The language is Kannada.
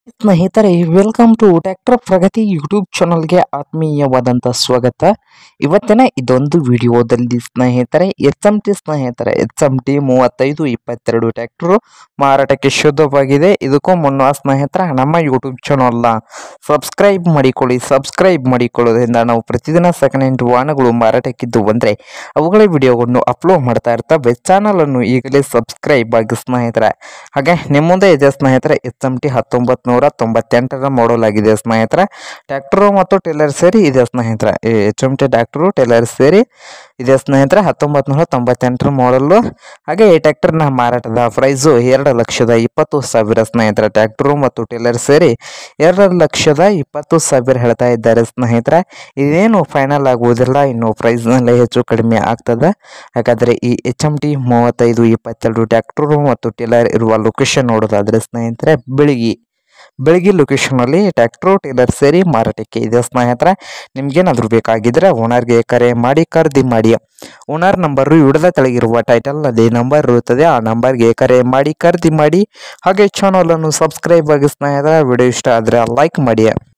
ಸ್ನೇಹಿತರೆ welcome to tractor Pragati YouTube ಚಾನಲ್ಗೆ ಆತ್ಮೀಯವಾದಂಥ ಸ್ವಾಗತ ಇವತ್ತಿನ ಇದೊಂದು ವಿಡಿಯೋದಲ್ಲಿ ಸ್ನೇಹಿತರೆ ಎಚ್ ಎಮ್ ಟಿ ಸ್ನೇಹಿತರೆ ಎಚ್ ಎಮ್ ಟಿ ಮೂವತ್ತೈದು ಇಪ್ಪತ್ತೆರಡು ಟ್ರ್ಯಾಕ್ಟರು ಮಾರಾಟಕ್ಕೆ ಶುದ್ಧವಾಗಿದೆ ಇದಕ್ಕೂ ಮುನ್ನ ಸ್ನೇಹಿತರ ನಮ್ಮ ಯೂಟ್ಯೂಬ್ ಚಾನಲ್ನ ಸಬ್ಸ್ಕ್ರೈಬ್ ಮಾಡಿಕೊಳ್ಳಿ ಸಬ್ಸ್ಕ್ರೈಬ್ ಮಾಡಿಕೊಳ್ಳೋದ್ರಿಂದ ನಾವು ಪ್ರತಿದಿನ ಸೆಕೆಂಡ್ ಹ್ಯಾಂಡ್ ವಾಹನಗಳು ಮಾರಾಟಕ್ಕಿದ್ದು ಬಂದರೆ ಅವುಗಳ ವಿಡಿಯೋಗಳನ್ನು ಅಪ್ಲೋಡ್ ಮಾಡ್ತಾ ಇರ್ತವೆ ಚಾನಲನ್ನು ಈಗಲೇ ಸಬ್ಸ್ಕ್ರೈಬ್ ಆಗಿ ಸ್ನೇಹಿತರೆ ಹಾಗೆ ನಿಮ್ಮ ಮುಂದೆ ಇದೆ ಸ್ನೇಹಿತರೆ ಎಚ್ ಎಮ್ ಟಿ ಹತ್ತೊಂಬತ್ತು ನೂರ ತೊಂಬತ್ತೆಂಟರ ಮಾಡಲ್ ಆಗಿದೆ ಸ್ನೇಹಿತರೆ ಟ್ರ್ಯಾಕ್ಟರು ಮತ್ತು ಟೇಲರ್ ಸೇರಿ ಇದೆ ಸ್ನೇಹಿತರೆ H M T tractor trailer ಸೇರಿ ಇದೆ ಸ್ನೇಹಿತರೆ ಹತ್ತೊಂಬತ್ತು ನೂರ ತೊಂಬತ್ತೆಂಟರ ಮಾಡಲ್ಲು ಹಾಗೆ ಈ ಟ್ರ್ಯಾಕ್ಟರ್ನ ಮಾರಾಟದ ಪ್ರೈಸು ಎರಡು ಲಕ್ಷದ ಇಪ್ಪತ್ತು ಸಾವಿರ ಸ್ನೇಹಿತರೆ ಟ್ರ್ಯಾಕ್ಟರು ಮತ್ತು ಟೇಲರ್ ಸೇರಿ ಎರಡು ಲಕ್ಷದ ಇಪ್ಪತ್ತು ಸಾವಿರ ಹೇಳ್ತಾ ಇದ್ದಾರೆ ಸ್ನೇಹಿತರೆ ಇದೇನು ಫೈನಲ್ ಆಗುವುದಿಲ್ಲ ಇನ್ನು ಪ್ರೈಸ್ನಲ್ಲೇ ಹೆಚ್ಚು ಕಡಿಮೆ ಆಗ್ತದೆ ಹಾಗಾದರೆ ಈ ಎಚ್ ಎಮ್ ಟಿ ಮೂವತ್ತೈದು ಇಪ್ಪತ್ತೆರಡು ಟ್ರ್ಯಾಕ್ಟರು ಮತ್ತು ಟೇಲರ್ ಇರುವ ಲೊಕೇಶನ್ ನೋಡೋದಾದರೆ ಸ್ನೇಹಿತರೆ ಬೆಳಗಿ ಬೆಳಗಿ ಲೊಕೇಶನಲ್ಲಿ ಟ್ರ್ಯಾಕ್ಟ್ರು ಟೇಲರ್ ಸೇರಿ ಮಾರಾಟಕ್ಕೆ ಇದೆ ಸ್ನೇಹಿತರೆ ನಿಮ್ಗೇನಾದರೂ ಬೇಕಾಗಿದ್ದರೆ ಓನರ್ಗೆ ಕರೆ ಮಾಡಿ ಖರೀದಿ ಮಾಡಿ ಓನರ್ ನಂಬರು ಹಿಡಿದ ತೆಳಗಿರುವ ಟೈಟಲ್ನಲ್ಲಿ ನಂಬರ್ ಇರುತ್ತದೆ ಆ ನಂಬರ್ಗೆ ಕರೆ ಮಾಡಿ ಖರೀದಿ ಮಾಡಿ ಹಾಗೆ ಚಾನಲನ್ನು ಸಬ್ಸ್ಕ್ರೈಬ್ ಆಗಿ ಸ್ನೇಹಿತರೆ ವಿಡಿಯೋ ಇಷ್ಟ ಆದರೆ ಲೈಕ್ ಮಾಡಿ